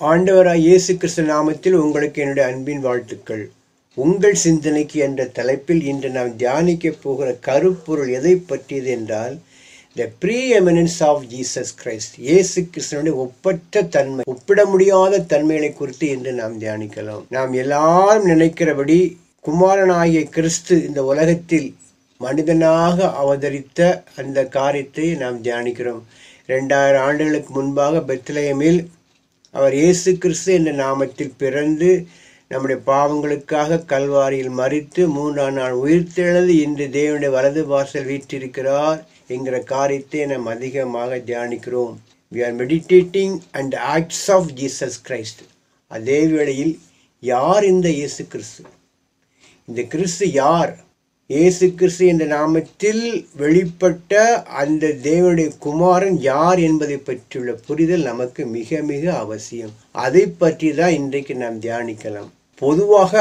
ஆண்டவராய் இயேசு கிறிஸ்து நாமத்தில் உங்களுக்கு என்னுடைய அன்பின் வாழ்த்துக்கள் உங்கள் சிந்தனைக்கு என்ற தலைப்பில் இன்று நாம் தியானிக்க போகிற கருப்பொருள் எதை பற்றியது என்றால் the preeminence of Jesus Christ Yesu கிறிஸ்தனுடைய ஒப்பற்ற தன்மை ஒப்பிட முடியாத தன்மைகளை குறித்து இன்று நாம் தியானிக்கலாம் நாம் எல்லாரும் நினைக்கிறபடி குமாரனாகிய கிறிஸ்து இந்த உலகத்தில் மனிதனாக அவதரித்த அந்த காரியத்தை நாம் தியானிக்கிறோம் ரெண்டாயிரம் ஆண்டுகளுக்கு முன்பாக பெத்லயமில் அவர் இயேசு கிறிஸ்து என்ற நாமத்தில் பிறந்து நம்முடைய பாவங்களுக்காக கல்வாரியில் மறித்து மூன்றாம் நாள் உயிர்த்தெழுந்து இன்று தேவனுடைய வலது வாசல் வீற்றிருக்கிறார் என்கிற காரியத்தை நாம் அதிகமாக தியானிக்கிறோம் we are meditating and acts of Jesus Christ அதே வேளையில் யார் இந்த இயேசு கிறிஸ்து இந்த கிறிஸ்து யார் இயேசு கிறிஸ்து என்ற நாமத்தில் வெளிப்பட்ட அந்த தேவனுடைய குமாரன் யார் என்பதை பற்றியுள்ள புரிதல் நமக்கு மிக மிக அவசியம் அதை பற்றி தான் இன்றைக்கு நாம் தியானிக்கலாம் பொதுவாக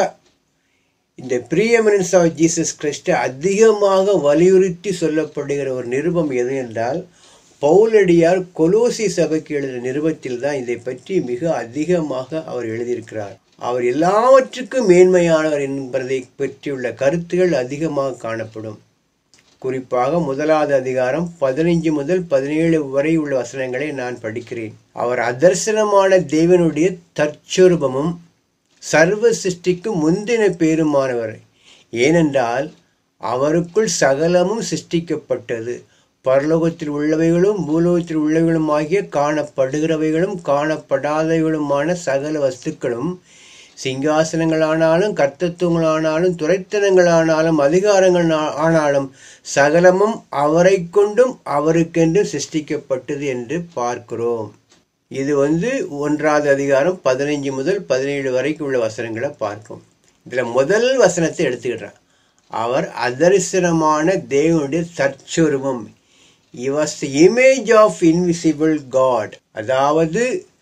இந்த ப்ரீஎமினன்ஸ் ஆஃப் ஜீசஸ் கிறிஸ்ட அதிகமாக வலியுறுத்தி சொல்லப்படுகிற ஒரு நிருபம் எது என்றால் பவுலடியார் கொலோசி சபைக்கு எழுதின நிருபத்தில் தான் இதை பற்றி மிக அதிகமாக அவர் எழுதியிருக்கிறார் அவர் எல்லாவற்றுக்கும் மேன்மையானவர் என்பதை பற்றியுள்ள கருத்துகள் அதிகமாக காணப்படும் குறிப்பாக முதலாவது அதிகாரம் பதினைஞ்சு முதல் பதினேழு வரை உள்ள வசனங்களை நான் படிக்கிறேன் அவர் அதர்சனமான தேவனுடைய தற்சொருபமும் சர்வ சிருஷ்டிக்கு முந்தின பேருமானவர் ஏனென்றால் அவருக்குள் சகலமும் சிருஷ்டிக்கப்பட்டது பரலோகத்தில் உள்ளவைகளும் பூலோகத்தில் உள்ளவைகளும் ஆகிய காணப்படுகிறவைகளும் காணப்படாதவைகளுமான சகல வஸ்துக்களும் சிங்காசனங்களானாலும் கர்த்தத்துவங்களானாலும் துறைத்தனங்களானாலும் அதிகாரங்கள் ஆனாலும் சகலமும் அவரை கொண்டும் அவருக்கென்றும் சிருஷ்டிக்கப்பட்டது என்று பார்க்கிறோம் இது வந்து ஒன்றாவது அதிகாரம் பதினைஞ்சு முதல் பதினேழு வரைக்கும் உள்ள வசனங்களை பார்க்கும் இதில் முதல் வசனத்தை எடுத்துக்கிட்டார் அவர் அதரிசனமான தேவனுடைய தற்சொருவம் he was image of invisible God அதாவது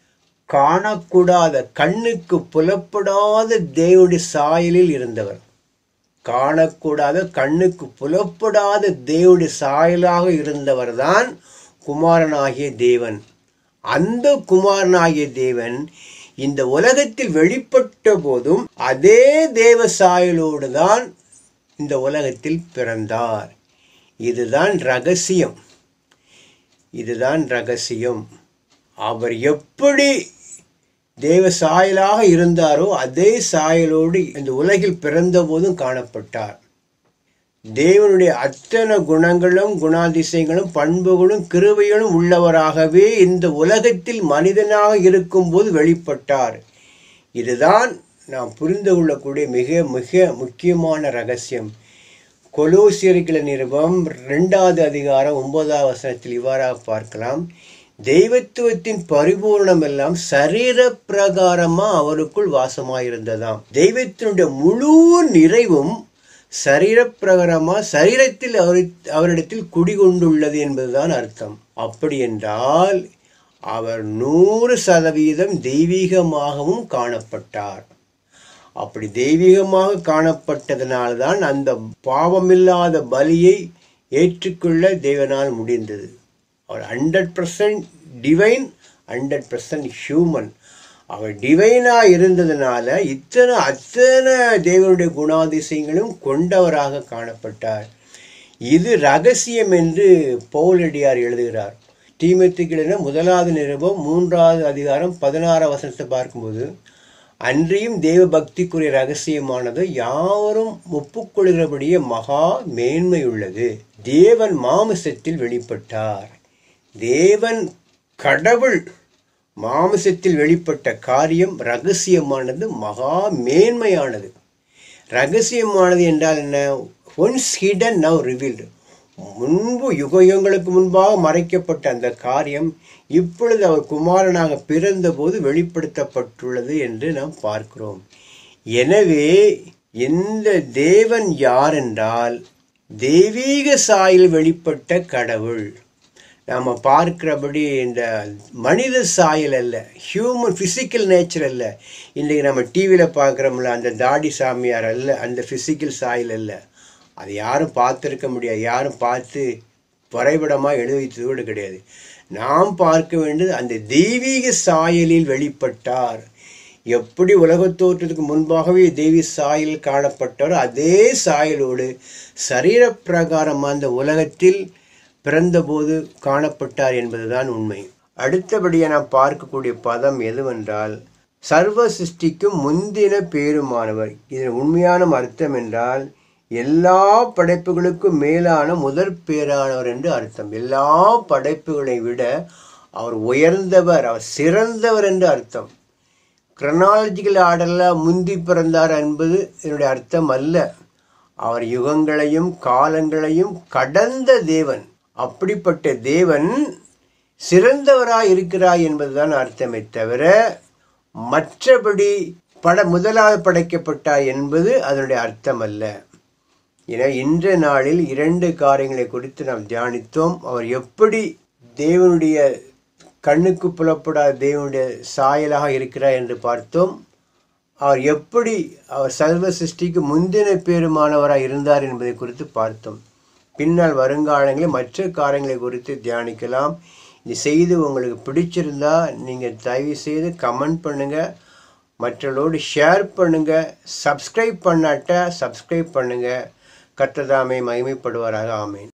காணக்கூடாத கண்ணுக்கு புலப்படாத தேவனுடைய சாயலில் இருந்தவர் காணக்கூடாத கண்ணுக்கு புலப்படாத தேவனுடைய சாயலாக இருந்தவர் தான் குமாரனாகிய தேவன் அந்த குமாரனாகிய தேவன் இந்த உலகத்தில் வெளிப்பட்ட போதும் அதே தேவ சாயலோடு தான் இந்த உலகத்தில் பிறந்தார் இதுதான் ரகசியம் இதுதான் ரகசியம் அவர் எப்படி தேவ சாயலாக இருந்தாரோ அதே சாயலோடு இந்த உலகில் பிறந்த போதும் காணப்பட்டார் தேவனுடைய அத்தனை குணங்களும் குணாதிசயங்களும் பண்புகளும் கிருவைகளும் உள்ளவராகவே இந்த உலகத்தில் மனிதனாக இருக்கும்போது வெளிப்பட்டார் இதுதான் நாம் புரிந்து கொள்ளக்கூடிய மிக மிக முக்கியமான ரகசியம் கொலோசியர்களை நிருபம் ரெண்டாவது அதிகாரம் ஒன்பதாவது வசனத்தில் இவ்வாறாக பார்க்கலாம் தெய்வத்துவத்தின் பரிபூர்ணம் எல்லாம் சரீர பிரகாரமா அவருக்குள் வாசமாயிருந்ததாம் தெய்வத்தினுடைய முழு நிறைவும் சரீரப்பிரகாரமா சரீரத்தில் அவர் அவரிடத்தில் குடிகொண்டுள்ளது என்பதுதான் அர்த்தம் அப்படி என்றால் அவர் நூறு சதவீதம் தெய்வீகமாகவும் காணப்பட்டார் அப்படி தெய்வீகமாக காணப்பட்டதனால்தான் அந்த பாவமில்லாத பலியை ஏற்றுக்கொள்ள தேவனால் முடிந்தது அவர் hundred percent divine hundred percent human அவர் டிவைனாக இருந்ததுனால இத்தனை அத்தனை தேவனுடைய குணாதிசயங்களும் கொண்டவராக காணப்பட்டார் இது ரகசியம் என்று பவுலடியார் எழுதுகிறார் தீமத்துக்கிழன முதலாவது நிருபம் மூன்றாவது அதிகாரம் பதினாறாம் வசனத்தை பார்க்கும்போது அன்றியும் தேவ பக்திக்குரிய ரகசியமானது யாவரும் ஒப்புக்கொள்கிறபடியே மகா மேன்மையுள்ளது தேவன் மாமிசத்தில் வெளிப்பட்டார் தேவன் கடவுள் மாமிசத்தில் வெளிப்பட்ட காரியம் ரகசியமானது மகா மேன்மையானது ரகசியமானது என்றால் என்ன ஒன்ஸ் ஹிடன் நவ் ரிவீல்டு முன்பு யுகங்களுக்கு முன்பாக மறைக்கப்பட்ட அந்த காரியம் இப்பொழுது அவர் குமாரனாக பிறந்தபோது வெளிப்படுத்தப்பட்டுள்ளது என்று நாம் பார்க்கிறோம் எனவே இந்த தேவன் யார் என்றால் தெய்வீக சாயில் வெளிப்பட்ட கடவுள் நாம் பார்க்கிறபடி இந்த மனித சாயல் அல்ல ஹியூமன் ஃபிசிக்கல் நேச்சர் அல்ல இன்றைக்கி நம்ம டிவியில் பார்க்குறோம்ல அந்த தாடி சாமியார் அல்ல அந்த ஃபிசிக்கல் சாயல் அல்ல அது யாரும் பார்த்துருக்க முடியாது யாரும் பார்த்து வரைபடமாக எழுதி வைத்தது கூட கிடையாது நாம் பார்க்க வேண்டியது அந்த தெய்வீக சாயலில் வெளிப்பட்டார் எப்படி உலகத் தோற்றத்துக்கு முன்பாகவே தெய்வீ சாயலில் காணப்பட்டாரோ அதே சாயலோடு சரீரப்பிரகாரம் அந்த உலகத்தில் பிறந்தபோது காணப்பட்டார் என்பதுதான் உண்மை அடுத்தபடியாக நாம் பார்க்கக்கூடிய பதம் எதுவென்றால் சர்வ சிருஷ்டிக்கும் முந்தின பேருமானவர் இதன் உண்மையான அர்த்தம் என்றால் எல்லா படைப்புகளுக்கும் மேலான முதற் பேரானவர் என்று அர்த்தம் எல்லா படைப்புகளை விட அவர் உயர்ந்தவர் அவர் சிறந்தவர் என்று அர்த்தம் கிரனாலஜிக்கல் ஆர்டரில் முந்தி பிறந்தார் என்பது என்னுடைய அர்த்தம் அல்ல அவர் யுகங்களையும் காலங்களையும் கடந்த தேவன் அப்படிப்பட்ட தேவன் சிறந்தவராய் இருக்கிறாய் என்பதுதான் அர்த்தமே தவிர மற்றபடி பட முதலாவது படைக்கப்பட்டார் என்பது அதனுடைய அர்த்தம் அல்ல என இன்ற நாளில் இரண்டு காரியங்களை குறித்து நாம் தியானித்தோம் அவர் எப்படி தேவனுடைய கண்ணுக்கு புலப்படாத தேவனுடைய சாயலாக இருக்கிறார் என்று பார்த்தோம் அவர் எப்படி அவர் சர்வ சிருஷ்டிக்கு முந்தின பேருமானவராக இருந்தார் என்பதை குறித்து பார்த்தோம் பின்னால் வருங்காலங்களில் மற்ற காரியங்களை குறித்து தியானிக்கலாம் இந்த செய்தி உங்களுக்கு பிடிச்சிருந்தா நீங்கள் தயவு செய்து கமெண்ட் பண்ணுங்கள் மற்றவர்களோடு ஷேர் பண்ணுங்கள் சப்ஸ்கிரைப் பண்ணாட்ட சப்ஸ்கிரைப் பண்ணுங்கள் கர்த்ததாமே மகிமைப்படுவாராக ஆமேன்